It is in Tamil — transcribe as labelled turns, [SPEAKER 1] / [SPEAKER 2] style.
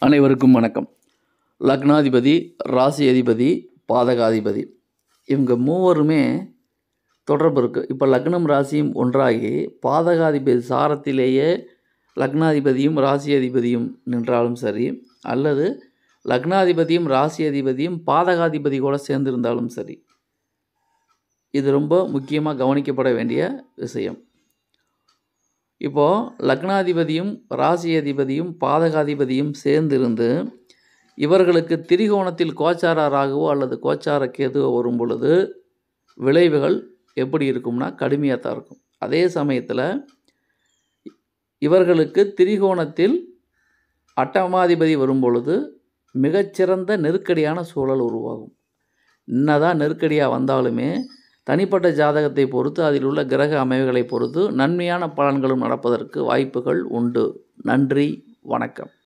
[SPEAKER 1] அனைவருக்கும் வணக்கம் லக்னாதிபதி ராசி அதிபதி பாதகாதிபதி இவங்க மூவருமே தொடர்பு இருக்குது இப்போ லக்னம் ராசியும் ஒன்றாகி பாதகாதிபதி சாரத்திலேயே லக்னாதிபதியும் ராசி அதிபதியும் நின்றாலும் சரி அல்லது லக்னாதிபதியும் ராசி அதிபதியும் பாதகாதிபதி கூட சேர்ந்திருந்தாலும் சரி இது ரொம்ப முக்கியமாக கவனிக்கப்பட வேண்டிய விஷயம் இப்போது லக்னாதிபதியும் ராசி அதிபதியும் பாதகாதிபதியும் சேர்ந்திருந்து இவர்களுக்கு திரிகோணத்தில் கோச்சார ராகுவோ அல்லது கோச்சார கேதுவோ வரும் பொழுது விளைவுகள் எப்படி இருக்கும்னா கடுமையாக தான் இருக்கும் அதே சமயத்தில் இவர்களுக்கு திரிகோணத்தில் அட்டமாதிபதி வரும் பொழுது மிகச்சிறந்த நெருக்கடியான சூழல் உருவாகும் என்னதான் நெருக்கடியாக வந்தாலுமே தனிப்பட்ட ஜாதகத்தை பொறுத்து அதில் உள்ள கிரக அமைவுகளை பொறுத்து நன்மையான பலன்களும் நடப்பதற்கு வாய்ப்புகள் உண்டு நன்றி வணக்கம்